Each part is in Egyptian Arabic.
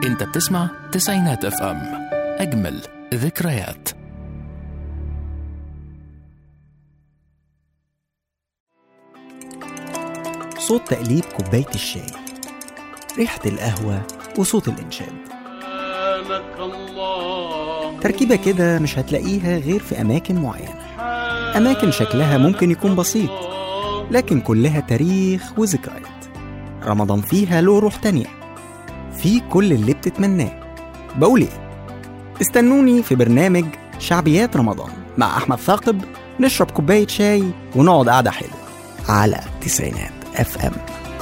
انت بتسمع تسعينات اف ام اجمل ذكريات صوت تقليب كوباية الشاي ريحة القهوة وصوت الإنشاد تركيبة كده مش هتلاقيها غير في أماكن معينة أماكن شكلها ممكن يكون بسيط لكن كلها تاريخ وذكريات رمضان فيها له روح تانية في كل اللي بتتمناه بقول ايه استنوني في برنامج شعبيات رمضان مع أحمد ثاقب نشرب كوباية شاي ونقعد قعدة حلوة على تسعينات اف ام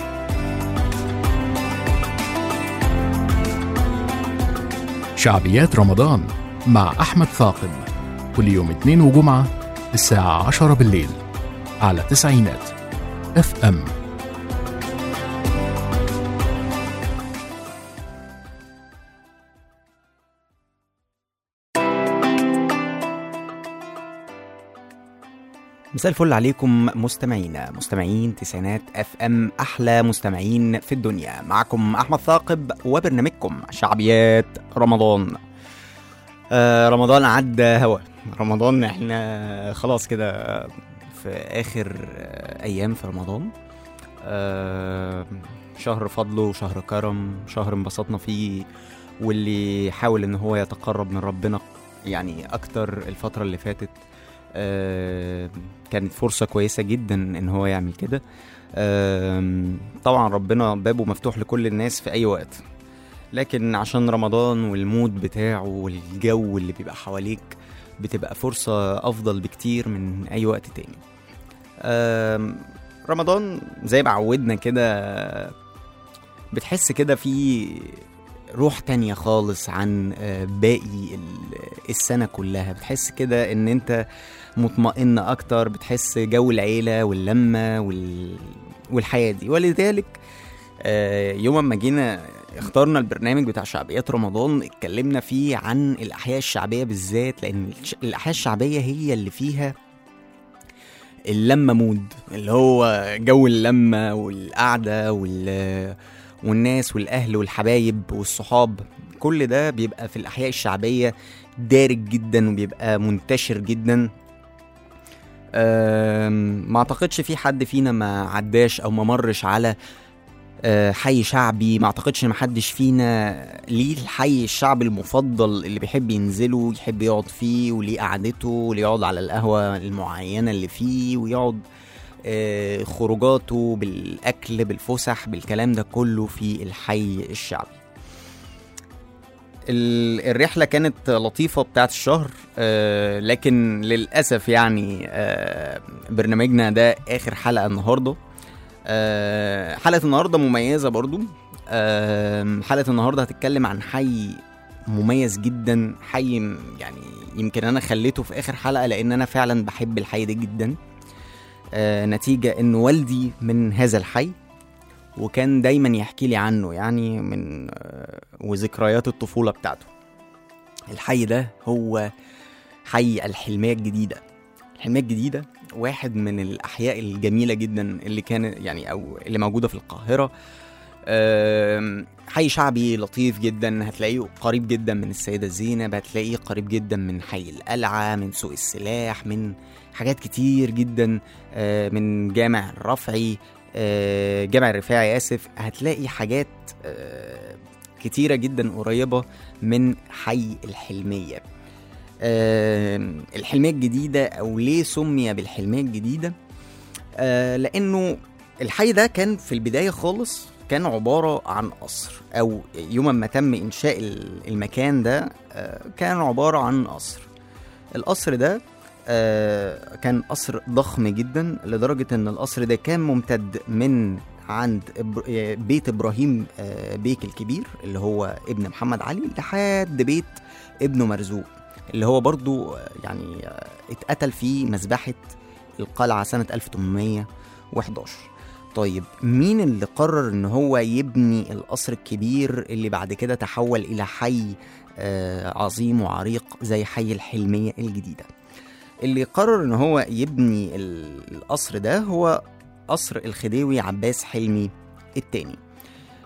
شعبيات رمضان مع أحمد ثاقب كل يوم اثنين وجمعة الساعة عشرة بالليل على تسعينات اف ام مساء الفل عليكم مستمعينا مستمعين تسعينات اف ام احلى مستمعين في الدنيا معكم احمد ثاقب وبرنامجكم شعبيات رمضان آه رمضان عدى هوا رمضان احنا خلاص كده في اخر آه، ايام في رمضان آه شهر فضل وشهر كرم شهر انبسطنا فيه واللي يحاول ان هو يتقرب من ربنا يعني اكتر الفترة اللي فاتت آه، كانت فرصة كويسة جدا ان هو يعمل كده آم، طبعا ربنا بابه مفتوح لكل الناس في اي وقت لكن عشان رمضان والمود بتاعه والجو اللي بيبقى حواليك بتبقى فرصة افضل بكتير من اي وقت تاني آم، رمضان زي ما عودنا كده بتحس كده في روح تانية خالص عن آه، باقي ال- السنة كلها بتحس كده ان انت مطمئن اكتر بتحس جو العيلة واللمة وال... والحياة دي ولذلك آه، يوم ما جينا اخترنا البرنامج بتاع شعبيات رمضان اتكلمنا فيه عن الأحياء الشعبية بالذات لأن الش- الأحياء الشعبية هي اللي فيها اللمة مود اللي هو جو اللمة والقعدة وال... والناس والأهل والحبايب والصحاب كل ده بيبقى في الأحياء الشعبية دارج جدا وبيبقى منتشر جدا أم، ما اعتقدش في حد فينا ما عداش او ما مرش على أه، حي شعبي ما اعتقدش ان محدش فينا ليه الحي الشعبي المفضل اللي بيحب ينزله يحب يقعد فيه وليه قعدته وليه يقعد على القهوة المعينة اللي فيه ويقعد آه، خروجاته بالاكل بالفسح بالكلام ده كله في الحي الشعبي ال- الرحله كانت لطيفه بتاعت الشهر آه، لكن للاسف يعني آه، برنامجنا ده اخر حلقه النهارده آه، حلقه النهارده مميزه برضو آه، حلقه النهارده هتتكلم عن حي مميز جدا حي م- يعني يمكن انا خليته في اخر حلقه لان انا فعلا بحب الحي ده جدا آه، نتيجه ان والدي من هذا الحي وكان دايما يحكي لي عنه يعني من آه، وذكريات الطفولة بتاعته الحي ده هو حي الحلمية الجديدة الحلمية الجديدة واحد من الأحياء الجميلة جدا اللي كان يعني أو اللي موجودة في القاهرة آم، حي شعبي لطيف جدا هتلاقيه قريب جدا من السيدة زينب هتلاقيه قريب جدا من حي القلعة من سوق السلاح من حاجات كتير جدا آه، من جامع الرفعي آه، جامع الرفاعي آسف هتلاقي حاجات آه، كتيرة جدا قريبة من حي الحلمية آه، الحلمية الجديدة أو ليه سمي بالحلمية الجديدة آه، لأنه الحي ده كان في البداية خالص كان عبارة عن قصر أو يوم ما تم إنشاء ال- المكان ده آه، كان عبارة عن قصر القصر ده آه، كان قصر ضخم جدا لدرجة إن القصر ده كان ممتد من عند إبر- آه، بيت إبراهيم آه، بيك الكبير اللي هو ابن محمد علي لحد بيت ابنه مرزوق اللي هو برضو آه، يعني آه، اتقتل في مذبحة القلعة سنة 1811 طيب مين اللي قرر ان هو يبني القصر الكبير اللي بعد كده تحول الى حي آه، عظيم وعريق زي حي الحلمية الجديدة اللي قرر ان هو يبني ال- القصر ده هو قصر الخديوي عباس حلمي التاني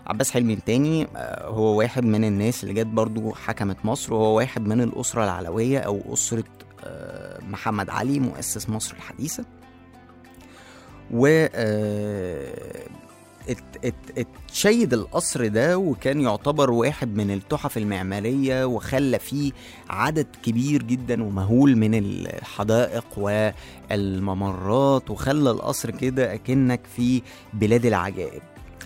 عباس حلمي التاني آه، هو واحد من الناس اللي جت برضو حكمت مصر وهو واحد من الأسرة العلوية أو أسرة آه، محمد علي مؤسس مصر الحديثة و آه، ات- ات- اتشيد القصر ده وكان يعتبر واحد من التحف المعمارية وخلى فيه عدد كبير جدا ومهول من الحدائق والممرات وخلى القصر كده أكنك في بلاد العجائب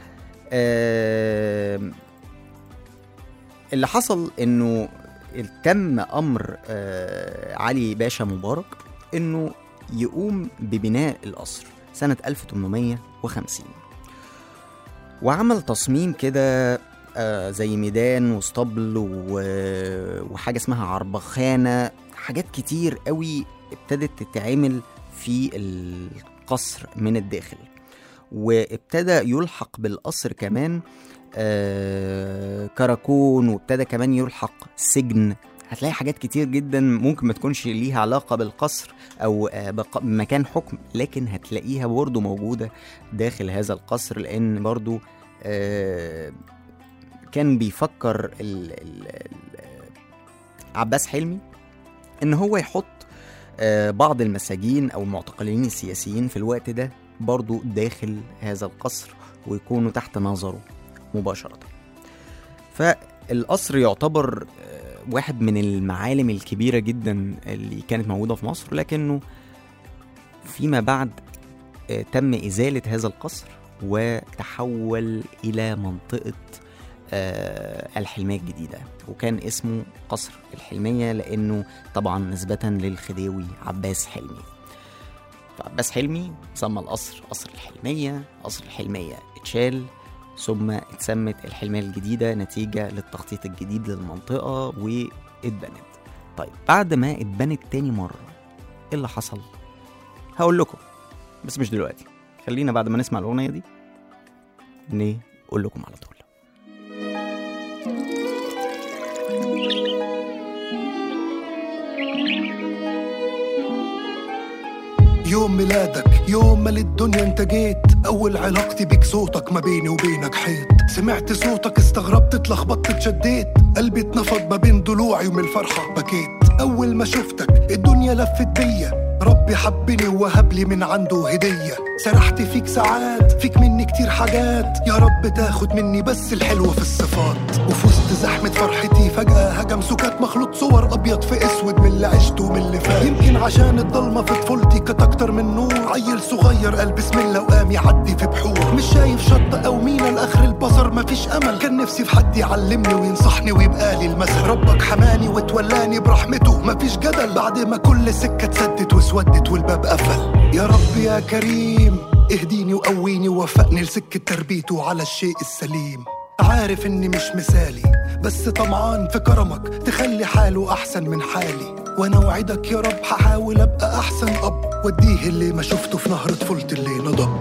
آم، اللي حصل انه تم امر آه، علي باشا مبارك انه يقوم ببناء القصر سنة 1850 وعمل تصميم كده آه، زي ميدان واسطبل و- وحاجة اسمها عربخانة حاجات كتير قوي ابتدت تتعمل في القصر من الداخل وابتدى يلحق بالقصر كمان آه، كراكون وابتدى كمان يلحق سجن هتلاقي حاجات كتير جدا ممكن ما تكونش ليها علاقة بالقصر أو آه، بق- بمكان حكم لكن هتلاقيها برضو موجودة داخل هذا القصر لأن برضو آه، كان بيفكر ال ال ال عباس حلمي إن هو يحط آه، بعض المساجين أو المعتقلين السياسيين في الوقت ده برضو داخل هذا القصر ويكونوا تحت نظره مباشرة فالقصر يعتبر آه، واحد من المعالم الكبيرة جدا اللي كانت موجودة في مصر لكنه فيما بعد آه، تم إزالة هذا القصر وتحول إلى منطقة آه، الحلمية الجديدة وكان اسمه قصر الحلمية لأنه طبعا نسبة للخديوي عباس حلمي فعباس حلمي سمى القصر قصر الحلمية قصر الحلمية اتشال ثم اتسمت الحلمية الجديدة نتيجة للتخطيط الجديد للمنطقة واتبنت طيب بعد ما اتبنت تاني مرة ايه اللي حصل؟ هقول لكم بس مش دلوقتي خلينا بعد ما نسمع الأغنية دي نقول لكم على طول يوم ميلادك يوم ما للدنيا انت جيت اول علاقتي بيك صوتك ما بيني وبينك حيط سمعت صوتك استغربت اتلخبطت اتشديت قلبي اتنفض ما بين ضلوعي ومن الفرحة بكيت اول ما شفتك الدنيا لفت بيا ربي حبني ووهب لي من عنده هدية سرحت فيك ساعات فيك مني كتير حاجات يا رب تاخد مني بس الحلوة في الصفات وفي وسط زحمة فرحتي فجأة هجم سكات مخلوط صور أبيض في أسود من اللي عشته ومن اللي فات يمكن عشان الضلمة في طفولتي كانت أكتر من نور عيل صغير قال بسم الله وقام يعدي في بحور مش شايف شط أو مينا لآخر البصر مفيش أمل كان نفسي في حد يعلمني وينصحني ويبقى لي المثل ربك حماني وتولاني برحمته مفيش جدل بعد ما كل سكة اتسدت واسودت والباب قفل يا رب يا كريم اهديني وقويني ووفقني لسكة تربيته على الشيء السليم عارف اني مش مثالي بس طمعان في كرمك تخلي حاله احسن من حالي وانا اوعدك يا رب هحاول ابقى احسن اب واديه اللي ما شفته في نهر طفولتي اللي نضب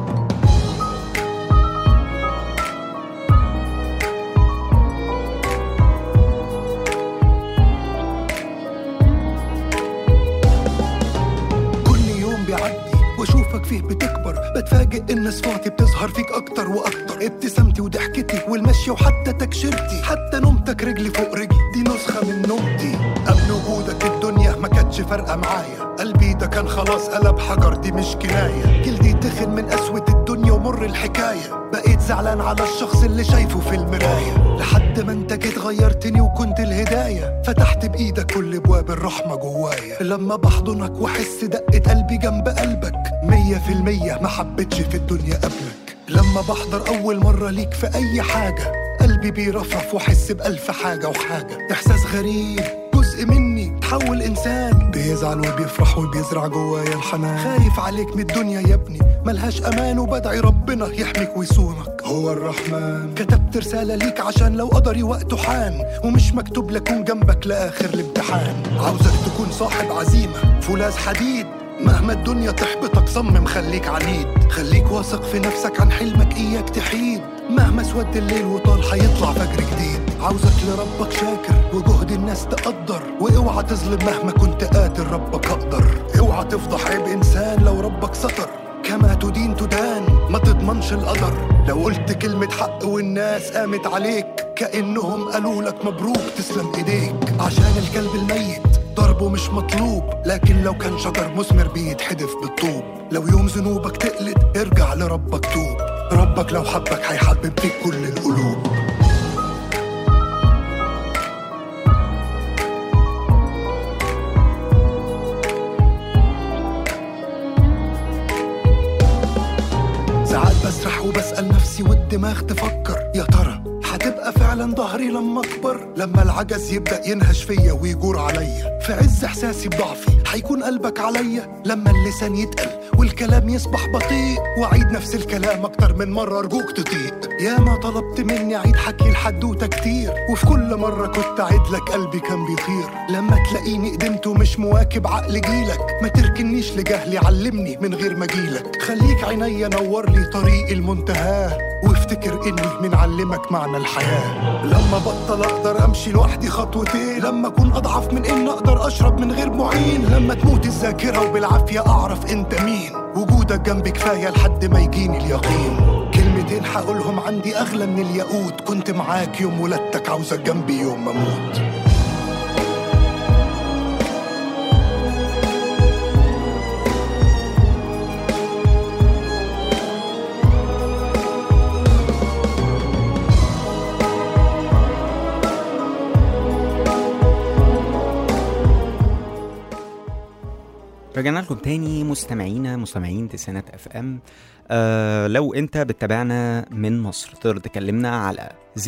كل يوم بيعدي واشوفك فيه بتكبر بتفاجئ ان صفاتي بتظهر فيك اكتر واكتر ابتسامتي وضحكتي والمشي وحتى تكشيرتي حتى نومتك رجلي فوق رجلي دي نسخة من نومتي قبل وجودك الدنيا ما كانتش فارقة معايا قلبي ده كان خلاص قلب حجر دي مش كناية جلدي تخن من قسوة الدنيا ومر الحكاية بقيت زعلان على الشخص اللي شايفه في المراية لحد ما انت جيت غيرتني وكنت الهداية فتحت بإيدك كل ابواب الرحمة جوايا لما بحضنك واحس دقة قلبي جنب قلبك مية في المية ما حبيتش في الدنيا قبلك لما بحضر أول مرة ليك في أي حاجة قلبي بيرفرف واحس بألف حاجة وحاجة إحساس غريب جزء مني تحول إنسان بيزعل وبيفرح وبيزرع جوايا الحنان خايف عليك من الدنيا يا ابني ملهاش أمان وبدعي ربنا يحميك ويصونك هو الرحمن كتبت رسالة ليك عشان لو قدري وقته حان ومش مكتوب لكون جنبك لآخر الامتحان عاوزك تكون صاحب عزيمة فولاذ حديد مهما الدنيا تحبطك صمم خليك عنيد خليك واثق في نفسك عن حلمك اياك تحيد مهما سود الليل وطال حيطلع فجر جديد عاوزك لربك شاكر وجهد الناس تقدر واوعى تظلم مهما كنت قادر ربك اقدر اوعى تفضح عيب انسان لو ربك ستر كما تدين تدان ما تضمنش القدر لو قلت كلمة حق والناس قامت عليك كأنهم قالوا لك مبروك تسلم ايديك عشان الكلب الميت ضربه مش مطلوب لكن لو كان شجر مثمر بيتحدف بالطوب لو يوم ذنوبك تقلد ارجع لربك توب ربك لو حبك هيحبب فيك كل القلوب ساعات بسرح وبسأل نفسي والدماغ تفكر يا ترى هتبقى فعلا ظهري لما اكبر لما العجز يبدا ينهش فيا ويجور عليا في عز احساسي بضعفي هيكون قلبك عليا لما اللسان يتقل والكلام يصبح بطيء واعيد نفس الكلام اكتر من مره ارجوك تطيق يا ما طلبت مني اعيد حكي الحدوته كتير وفي كل مره كنت اعيد لك قلبي كان بيطير لما تلاقيني قدمت ومش مواكب عقل جيلك ما تركنيش لجهلي علمني من غير ما جيلك خليك عينيا نور لي طريق المنتهاه وافتكر اني من علمك معنى الحياة لما بطل اقدر امشي لوحدي خطوتين لما اكون اضعف من ان اقدر اشرب من غير معين لما تموت الذاكرة وبالعافية اعرف انت مين وجودك جنبي كفاية لحد ما يجيني اليقين كلمتين هقولهم عندي اغلى من الياقوت كنت معاك يوم ولادتك عاوزك جنبي يوم ما اموت رجعنا لكم تاني مستمعينا مستمعين تسعينات اف ام آه لو انت بتتابعنا من مصر تقدر تكلمنا على 010427894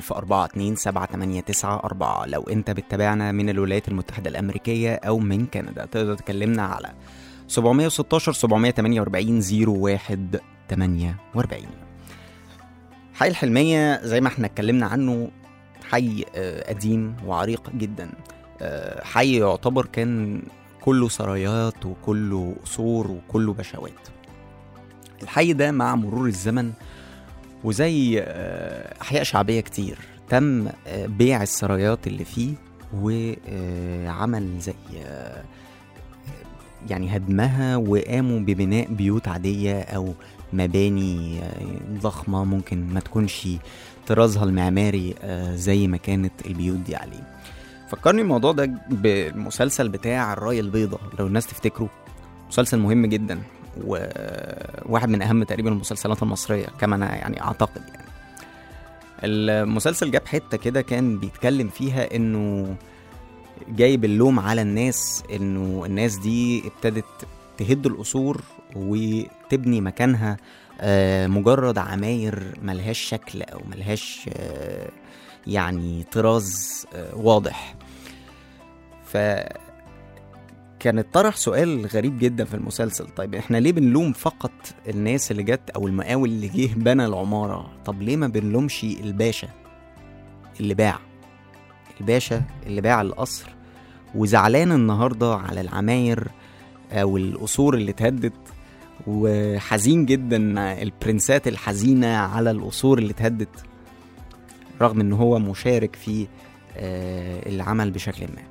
لو انت بتتابعنا من الولايات المتحدة الأمريكية أو من كندا تقدر تكلمنا على 716 748 0148 حي الحلمية زي ما احنا اتكلمنا عنه حي آه، قديم وعريق جدا آه، حي يعتبر كان كله سرايات وكله قصور وكله بشوات الحي ده مع مرور الزمن وزي آه، أحياء شعبية كتير تم آه، بيع السرايات اللي فيه وعمل زي آه، يعني هدمها وقاموا ببناء بيوت عادية أو مباني آه، ضخمة ممكن ما تكونش طرازها المعماري آه، زي ما كانت البيوت دي عليه فكرني الموضوع ده بالمسلسل بتاع الراية البيضاء لو الناس تفتكروا مسلسل مهم جدا وواحد من اهم تقريبا المسلسلات المصريه كما انا يعني اعتقد يعني المسلسل جاب حته كده كان بيتكلم فيها انه جايب اللوم على الناس انه الناس دي ابتدت تهد القصور وتبني مكانها آه، مجرد عماير ملهاش شكل او ملهاش آه، يعني طراز آه، واضح ف كانت طرح سؤال غريب جدا في المسلسل طيب احنا ليه بنلوم فقط الناس اللي جت او المقاول اللي جه بنى العمارة طب ليه ما بنلومش الباشا اللي باع الباشا اللي باع القصر وزعلان النهاردة على العماير او القصور اللي اتهدت وحزين جدا البرنسات الحزينة على القصور اللي اتهدت رغم ان هو مشارك في آه، العمل بشكل ما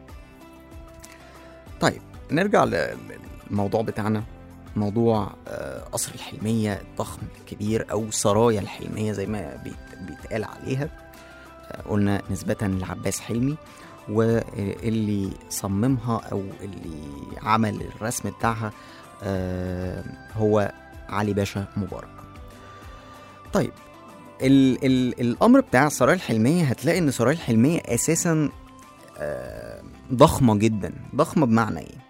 طيب نرجع للموضوع بتاعنا موضوع آه، قصر الحلمية الضخم الكبير أو سرايا الحلمية زي ما بيت- بيتقال عليها آه، قلنا نسبة لعباس حلمي واللي صممها أو اللي عمل الرسم بتاعها آه، هو علي باشا مبارك طيب ال ال الأمر بتاع سرايا الحلمية هتلاقي إن سرايا الحلمية أساسا آه، ضخمة جدا ضخمة بمعنى ايه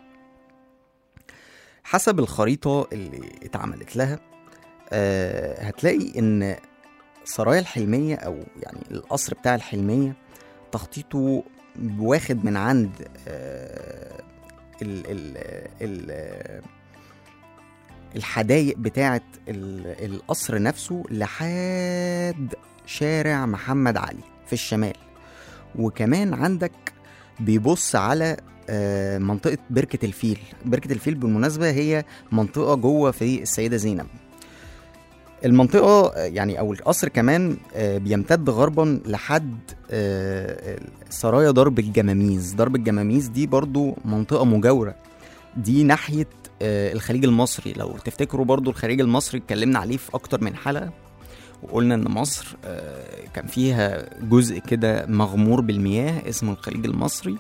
حسب الخريطة اللي اتعملت لها آه هتلاقي ان سرايا الحلمية او يعني القصر بتاع الحلمية تخطيطه واخد من عند آه ال ال ال الحدايق بتاعة ال- القصر نفسه لحد شارع محمد علي في الشمال وكمان عندك بيبص على آه، منطقة بركة الفيل بركة الفيل بالمناسبة هي منطقة جوه في السيدة زينب المنطقة آه، يعني أو القصر كمان آه، بيمتد غربا لحد آه، سرايا درب الجماميز درب الجماميز دي برضو منطقة مجاورة دي ناحيه آه، الخليج المصري لو تفتكروا برضو الخليج المصري اتكلمنا عليه في اكتر من حلقه وقلنا ان مصر آه، كان فيها جزء كده مغمور بالمياه اسمه الخليج المصري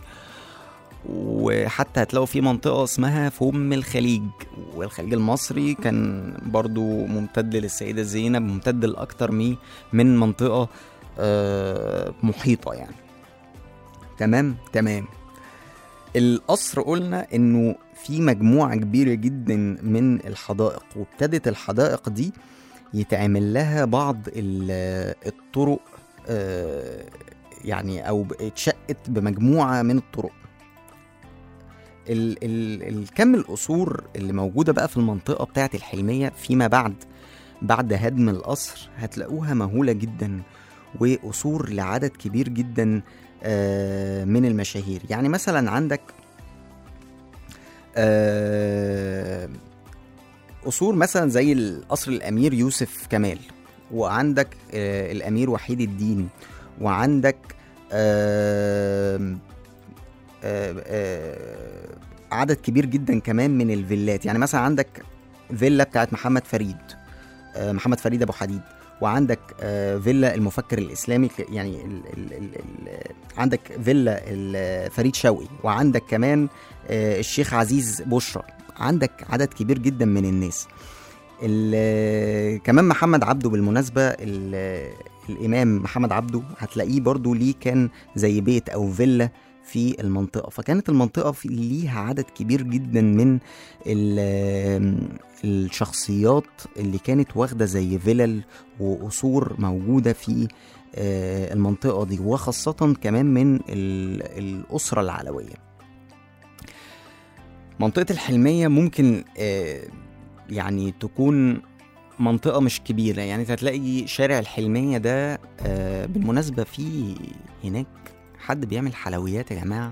وحتى هتلاقوا في منطقة اسمها فم الخليج والخليج المصري كان برضو ممتد للسيدة زينب ممتد لأكتر مي- من منطقة آه، محيطة يعني تمام تمام القصر قلنا انه في مجموعة كبيرة جدا من الحدائق وابتدت الحدائق دي يتعمل لها بعض ال- الطرق آه، يعني او ب- اتشقت بمجموعة من الطرق ال ال الكم القصور اللي موجودة بقى في المنطقة بتاعة الحلمية فيما بعد بعد هدم القصر هتلاقوها مهولة جدا وقصور لعدد كبير جدا آه، من المشاهير يعني مثلا عندك آه، قصور مثلا زي القصر الامير يوسف كمال وعندك آه، الامير وحيد الدين وعندك آه، آه، آه، عدد كبير جدا كمان من الفيلات يعني مثلا عندك فيلا بتاعت محمد فريد آه، محمد فريد ابو حديد وعندك آه، فيلا المفكر الاسلامي ك- يعني ال ال ال ال عندك فيلا ال- فريد شوقي وعندك كمان آه، الشيخ عزيز بشرى عندك عدد كبير جدا من الناس ال- كمان محمد عبده بالمناسبة ال- الإمام محمد عبده هتلاقيه برضو ليه كان زي بيت أو فيلا في المنطقة فكانت المنطقة في ليها عدد كبير جدا من ال- الشخصيات اللي كانت واخدة زي فيلل وقصور موجودة في آه، المنطقة دي وخاصة كمان من ال- الأسرة العلوية منطقة الحلمية ممكن آه، يعني تكون منطقة مش كبيرة يعني أنت هتلاقي شارع الحلمية ده آه، بالمناسبة في هناك حد بيعمل حلويات يا جماعة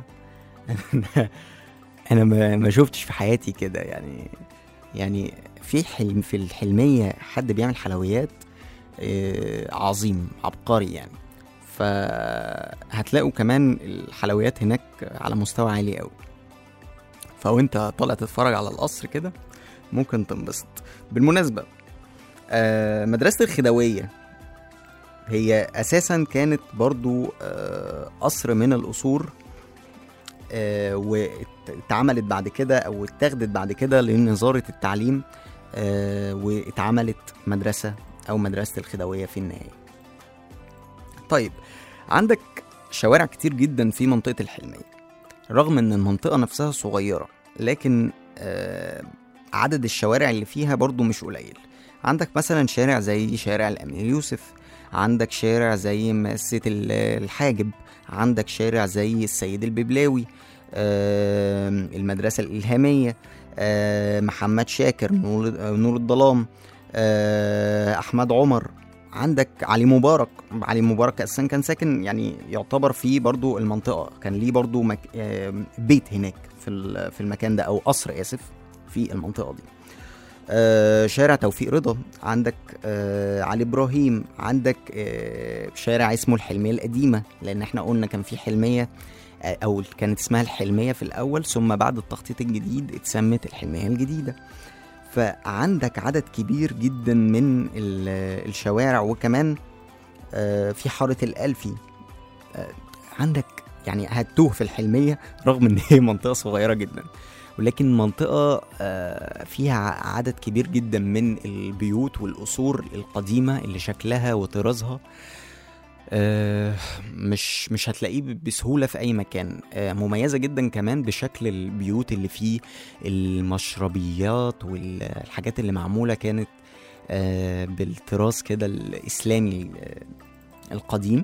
أنا ما ما شفتش في حياتي كده يعني يعني في حلم في الحلمية حد بيعمل حلويات آه، عظيم عبقري يعني فهتلاقوا كمان الحلويات هناك على مستوى عالي قوي فوانت طالع تتفرج على القصر كده ممكن تنبسط بالمناسبة آه، مدرسة الخدوية هي أساسا كانت برضو آه، قصر من القصور آه، واتعملت بعد كده أو اتاخدت بعد كده لنظارة التعليم آه، واتعملت مدرسة أو مدرسة الخدوية في النهاية طيب عندك شوارع كتير جدا في منطقة الحلمية رغم ان المنطقة نفسها صغيرة لكن آه، عدد الشوارع اللي فيها برضو مش قليل عندك مثلا شارع زي شارع الأمير يوسف عندك شارع زي مؤسسة ال- الحاجب عندك شارع زي السيد الببلاوي آه، المدرسة الإلهامية آه، محمد شاكر نور, آه، نور الظلام آه، أحمد عمر عندك علي مبارك علي مبارك أساسا كان ساكن يعني يعتبر في برضو المنطقة كان ليه برضو مك... آه، بيت هناك في ال- في المكان ده أو قصر آسف في المنطقة دي آه، شارع توفيق رضا عندك آه، علي ابراهيم عندك آه، شارع اسمه الحلميه القديمه لان احنا قلنا كان في حلميه آه، او كانت اسمها الحلميه في الاول ثم بعد التخطيط الجديد اتسمت الحلميه الجديده فعندك عدد كبير جدا من ال- الشوارع وكمان آه، في حاره الالفي آه، عندك يعني هتوه في الحلميه رغم ان هي منطقه صغيره جدا ولكن منطقة آه، فيها عدد كبير جدا من البيوت والقصور القديمة اللي شكلها وطرازها آه، مش مش هتلاقيه ب- بسهولة في أي مكان آه، مميزة جدا كمان بشكل البيوت اللي فيه المشربيات والحاجات اللي معمولة كانت آه، بالطراز كده الإسلامي آه، القديم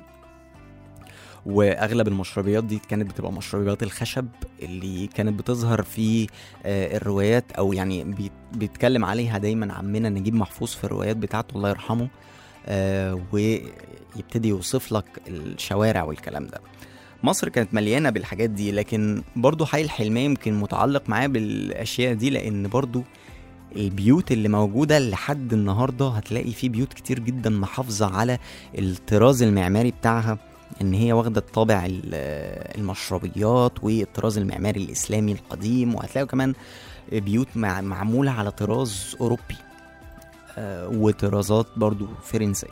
واغلب المشربيات دي كانت بتبقى مشربيات الخشب اللي كانت بتظهر في آه، الروايات او يعني بيت- بيتكلم عليها دايما عمنا نجيب محفوظ في الروايات بتاعته الله يرحمه آه، ويبتدي يوصف لك الشوارع والكلام ده مصر كانت مليانه بالحاجات دي لكن برضو حي الحلميه يمكن متعلق معاه بالاشياء دي لان برضو البيوت اللي موجودة لحد النهاردة هتلاقي في بيوت كتير جدا محافظة على الطراز المعماري بتاعها ان هي واخده الطابع ال- المشربيات والطراز المعماري الاسلامي القديم وهتلاقوا كمان بيوت مع معموله على طراز اوروبي آه، وطرازات برضو فرنسيه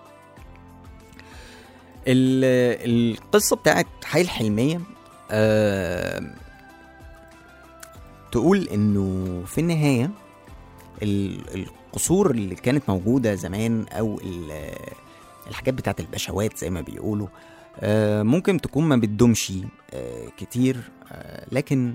ال- القصه بتاعت حي الحلميه آه، تقول انه في النهايه ال- القصور اللي كانت موجوده زمان او ال- الحاجات بتاعت البشوات زي ما بيقولوا آه، ممكن تكون ما بتدومش آه، كتير آه، لكن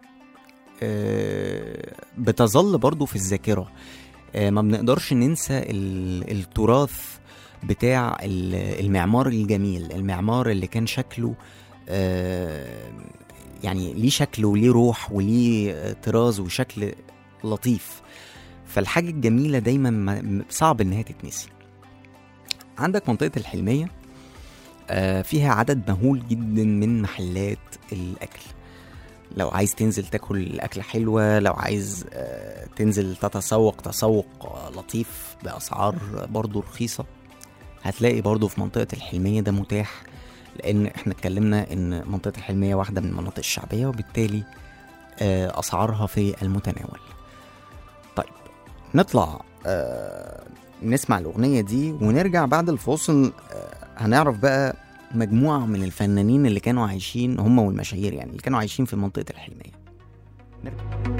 آه، بتظل برضو في الذاكرة آه، ما بنقدرش ننسى ال- التراث بتاع ال- المعمار الجميل المعمار اللي كان شكله آه، يعني ليه شكل وليه روح وليه آه، طراز وشكل لطيف فالحاجة الجميلة دايما ما- م- صعب انها تتنسي عندك منطقة الحلمية آه، فيها عدد مهول جدا من محلات الأكل لو عايز تنزل تاكل أكلة حلوة لو عايز آه، تنزل تتسوق تسوق آه، لطيف بأسعار برضو رخيصة هتلاقي برضو في منطقة الحلمية ده متاح لأن احنا اتكلمنا إن منطقة الحلمية واحدة من المناطق الشعبية وبالتالي آه، أسعارها في المتناول طيب نطلع آه، نسمع الأغنية دي ونرجع بعد الفاصل آه، هنعرف بقى مجموعة من الفنانين اللي كانوا عايشين هم والمشاهير يعني اللي كانوا عايشين في منطقة الحلمية نرجع.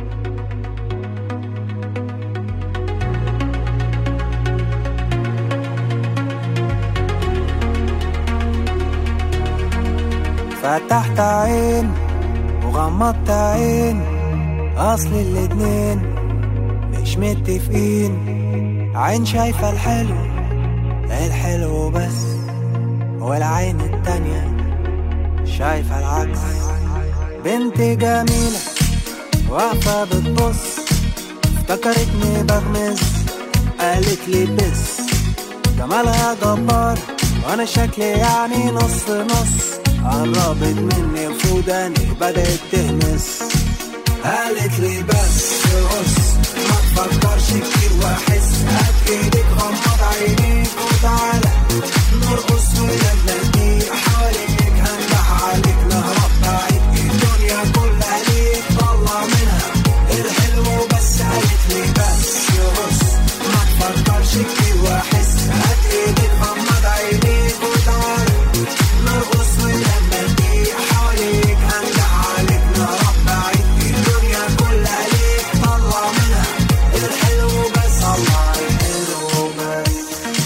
فتحت عين وغمضت عين اصل الاتنين مش متفقين عين شايفة الحلو الحلو بس والعين التانية شايفة العكس بنت جميلة واقفة بتبص افتكرتني بغمز قالت لي بس جمالها جبار وانا شكلي يعني نص نص قربت مني وفوداني بدأت تهمس قالت لي بس بص ما تفكرش كتير واحس هات ايدك غمض عينيك وتعالى نرقص ونغني حواليك هنبح عليك نهرب بعيد الدنيا كلها ليك طلع منها الحلو بس قالت لي بس بص ما تفكرش كتير واحس هات ايدك غمض عينيك وتعالى نرقص ونغني حواليك هنبح عليك نهرب بعيد الدنيا كلها ليك طلع منها الحلو بس طلع الحلو بس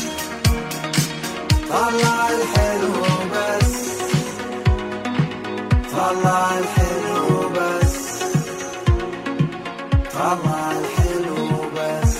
طلع الحلو بس طلع الحلو بس طلع الحلو بس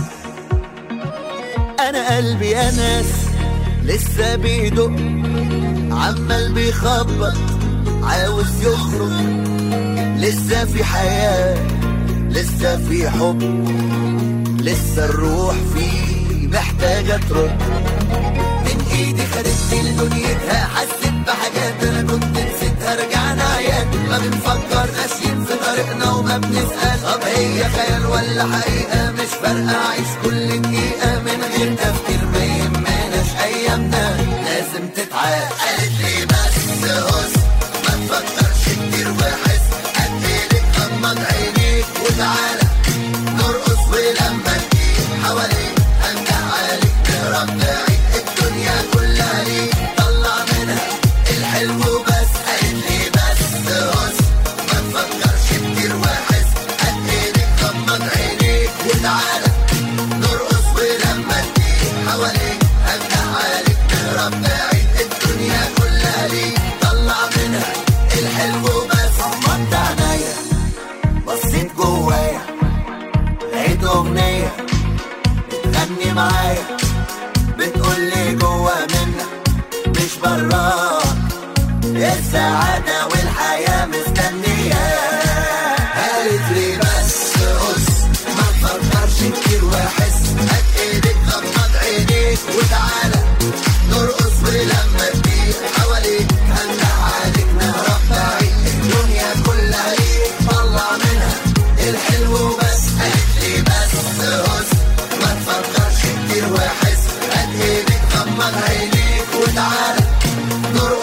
انا قلبي يا ناس لسه بيدق عمال بيخبط عاوز يخرج لسه في حياة لسه في حب لسه الروح فيه محتاجة ترد من ايدي خدتني لدنيتها حسيت بحاجات انا كنت نسيتها رجعنا عيال ما بنفكر ماشيين في طريقنا وما بنسأل طب هي خيال ولا حقيقة مش فارقة اعيش كل دقيقة من غير تفكير ما يهمناش ايامنا لازم تتعاد قالت لي بس هس ما تفكرش كتير وحس قد ايدك غمض عينيك وتعالى نرقص ولما تجيب حواليك هنجح عليك نهرب بعيد الدنيا كلها ليك طلع منها الحلو بس قالت لي بس هس ما تفكرش كتير وحس قد ايدك غمض عينيك وتعالى نرقص ولما تجيب حواليك هنجح عليك نهرب بعيد الدنيا كلها ليك طلع منها الحلو بس غمضت عينيا بصيت جوايا لقيت اغنيه بتغني معايا بتقول لي جوا منك مش براك السعادة والحياة مستنية قالت لي بس قص ما تفكرش كتير واحس هات ايدك غمض عينيك وتعالى نرقص ولما تجيب حواليك هنجح عليك نهرب بعيد الدنيا كلها ليك طلع منها الحلو بس قالت لي بس قص ما تفكرش كتير واحس هات ايدك غمض عينيك وتعالى نرقص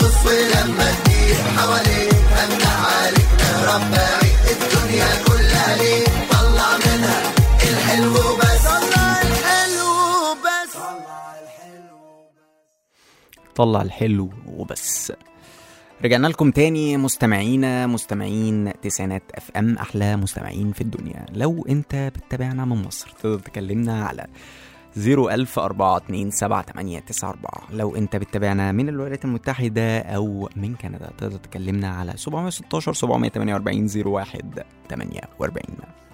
طلع الحلو وبس رجعنا لكم تاني مستمعينا مستمعين تسعينات اف ام احلى مستمعين في الدنيا لو انت بتتابعنا من مصر تقدر تكلمنا على 010427894 لو انت بتتابعنا من الولايات المتحدة او من كندا تقدر تكلمنا على 716 748 0148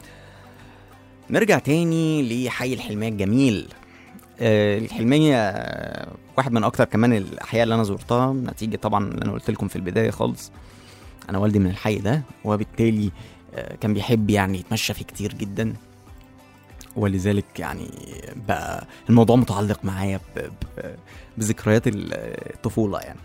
نرجع تاني لحي الحلمية الجميل آه، الحلمية آه، واحد من أكتر كمان الأحياء اللي أنا زرتها نتيجة طبعا اللي أنا قلت لكم في البداية خالص أنا والدي من الحي ده وبالتالي آه، كان بيحب يعني يتمشى فيه كتير جدا ولذلك يعني بقى الموضوع متعلق معايا ب- ب- بذكريات الطفولة يعني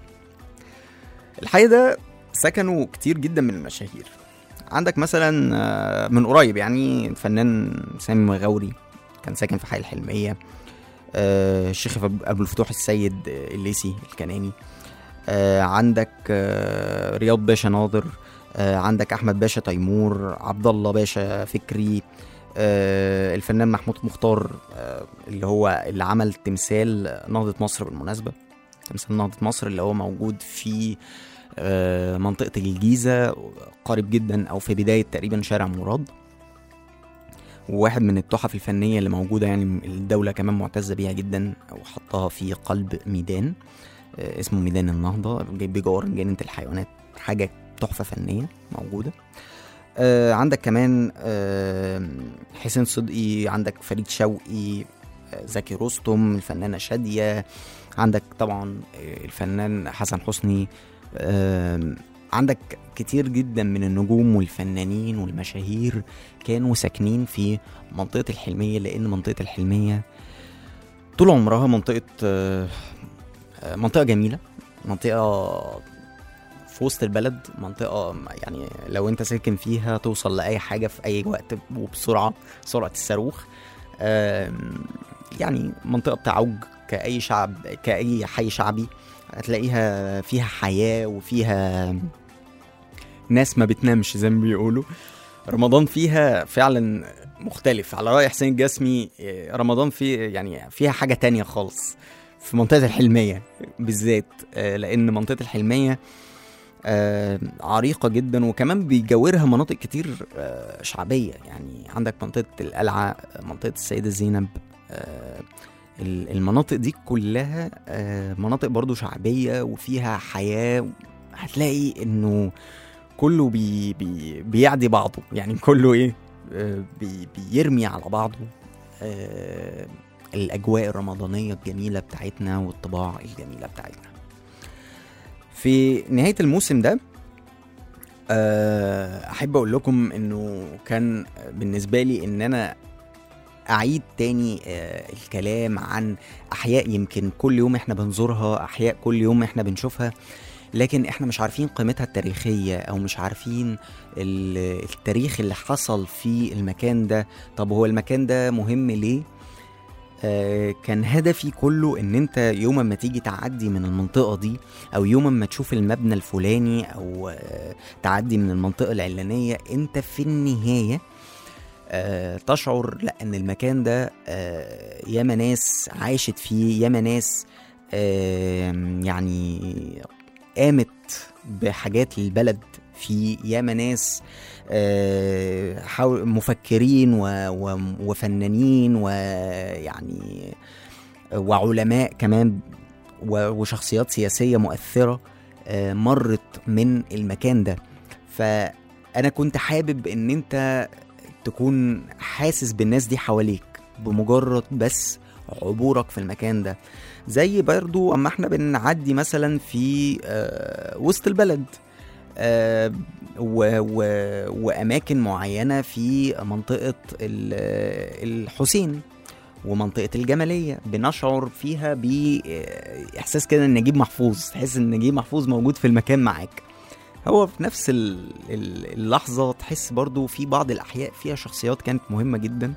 الحي ده سكنوا كتير جدا من المشاهير عندك مثلا آه، من قريب يعني الفنان سامي مغاوري كان ساكن في حي الحلمية آه، الشيخ أب- ابو الفتوح السيد آه، الليسي الكناني آه، عندك آه، رياض باشا ناظر آه، عندك احمد باشا تيمور عبد الله باشا فكري آه، الفنان محمود مختار آه، اللي هو اللي عمل تمثال نهضة مصر بالمناسبة تمثال نهضة مصر اللي هو موجود في آه، منطقة الجيزة قريب جدا أو في بداية تقريبا شارع مراد وواحد من التحف الفنية اللي موجودة يعني الدولة كمان معتزة بيها جدا وحطها في قلب ميدان آه، اسمه ميدان النهضة بجوار جنينة الحيوانات حاجة تحفة فنية موجودة آه عندك كمان آه حسين صدقي عندك فريد شوقي آه، زكي رستم الفنانة شادية عندك طبعا آه، الفنان حسن حسني آه عندك كتير جدا من النجوم والفنانين والمشاهير كانوا ساكنين في منطقة الحلمية لأن منطقة الحلمية طول عمرها منطقة آه، آه، منطقة جميلة منطقة في وسط البلد منطقة يعني لو انت ساكن فيها توصل لأي حاجة في أي وقت وبسرعة سرعة الصاروخ آم، يعني منطقة بتعوج كأي شعب كأي حي شعبي هتلاقيها فيها حياة وفيها ناس ما بتنامش زي ما بيقولوا رمضان فيها فعلا مختلف على رأي حسين الجسمي آه، رمضان فيه يعني فيها حاجة تانية خالص في منطقة الحلمية بالذات آه، لأن منطقة الحلمية آه، عريقة جدا وكمان بيجاورها مناطق كتير آه، شعبية يعني عندك منطقة القلعة منطقة السيدة زينب آه، ال- المناطق دي كلها آه، مناطق برضو شعبية وفيها حياة هتلاقي انه كله بي بي بيعدي بعضه يعني كله ايه آه، بي بيرمي على بعضه آه، الاجواء الرمضانيه الجميله بتاعتنا والطباع الجميله بتاعتنا في نهايه الموسم ده آه، احب اقول لكم انه كان بالنسبه لي ان انا اعيد تاني آه، الكلام عن احياء يمكن كل يوم احنا بنزورها احياء كل يوم احنا بنشوفها لكن احنا مش عارفين قيمتها التاريخية او مش عارفين ال- التاريخ اللي حصل في المكان ده طب هو المكان ده مهم ليه آه كان هدفي كله ان انت يوم ما تيجي تعدي من المنطقة دي او يوم ما تشوف المبنى الفلاني او آه تعدي من المنطقة العلانية انت في النهاية آه تشعر لا ان المكان ده آه ياما ناس عاشت فيه ياما ناس آه يعني قامت بحاجات للبلد في ياما ناس آه، حاول- مفكرين و- و- وفنانين ويعني وعلماء كمان و- وشخصيات سياسية مؤثرة آه، مرت من المكان ده فأنا كنت حابب إن أنت تكون حاسس بالناس دي حواليك بمجرد بس عبورك في المكان ده زي برضو اما احنا بنعدي مثلا في آه، وسط البلد آه، و و واماكن معينه في منطقه ال- الحسين ومنطقه الجماليه بنشعر فيها باحساس كده ان نجيب محفوظ تحس ان نجيب محفوظ موجود في المكان معاك هو في نفس ال- ال- اللحظه تحس برضو في بعض الاحياء فيها شخصيات كانت مهمه جدا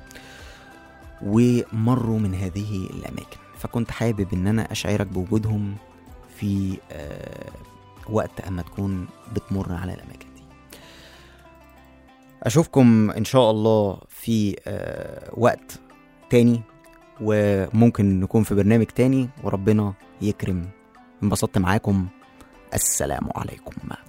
ومروا من هذه الاماكن فكنت حابب ان انا اشعرك بوجودهم في آه، وقت اما تكون بتمر على الاماكن دي اشوفكم ان شاء الله في آه، وقت تاني وممكن نكون في برنامج تاني وربنا يكرم انبسطت معاكم السلام عليكم